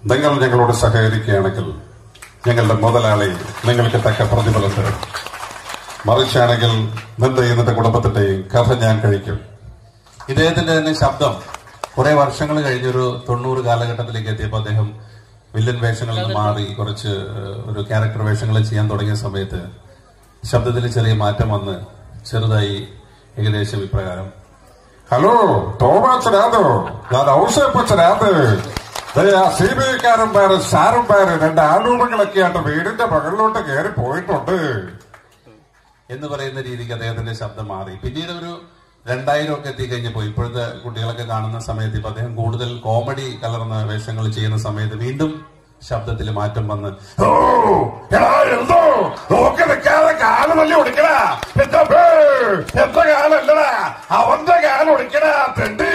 നിങ്ങൾ ഞങ്ങളോട് സഹകരിക്കുകയാണെങ്കിൽ ഞങ്ങളുടെ മുതലാളി നിങ്ങൾക്ക് തക്ക പ്രതിഫലം തരും മറിച്ചാണെങ്കിൽ നിന്റെയും നിന്റെ കുടുംബത്തിന്റെയും കഥ ഞാൻ കഴിക്കും ഇദ്ദേഹത്തിന്റെ തന്നെ ശബ്ദം കുറെ വർഷങ്ങൾ കഴിഞ്ഞൊരു തൊണ്ണൂറ് കാലഘട്ടത്തിലേക്ക് എത്തിയപ്പോൾ അദ്ദേഹം വില്ലൻ വേഷങ്ങളിൽ നിന്ന് മാറി കുറച്ച് ഏഹ്, ഒരു ക്യാരക്ടർ വേഷങ്ങൾ ചെയ്യാൻ തുടങ്ങിയ സമയത്ത് ശബ്ദത്തിൽ ചെറിയ മാറ്റം വന്ന് ചെറുതായി ഏകദേശം ഇപ്രകാരം ഹലോ തോമാച്ചനാഥോ ഞാൻ ഔസേപ്പച്ചനാഥ് സി ബി ഐക്കാരൻ പേര് സാറും പേര് രണ്ട് ആളൂപങ്ങളൊക്കെ ആയിട്ട് വീടിന്റെ പകലിലോട്ട് കയറി പോയിട്ടുണ്ട് എന്ന് പറയുന്ന രീതിക്ക് അദ്ദേഹത്തിന്റെ ശബ്ദം മാറി പിന്നീട് ഒരു രണ്ടായിരം ഒക്കെ എത്തിക്കഴിഞ്ഞപ്പോ ഇപ്പോഴത്തെ കുട്ടികളൊക്കെ കാണുന്ന സമയത്ത് ഇപ്പൊ അദ്ദേഹം കൂടുതൽ കോമഡി കലർന്ന വേഷങ്ങൾ ചെയ്യുന്ന സമയത്ത് വീണ്ടും ശബ്ദത്തിൽ മാറ്റം വന്ന് ഓ എടാ എന്തോ നോക്കി നിൽക്കാതെ കാല് തല്ലി ഒടിക്കടാ എന്റെ പേ, എന്റെ കാലല്ലടാ അവന്റെ കാല് ഒടിക്കടാ തെണ്ടി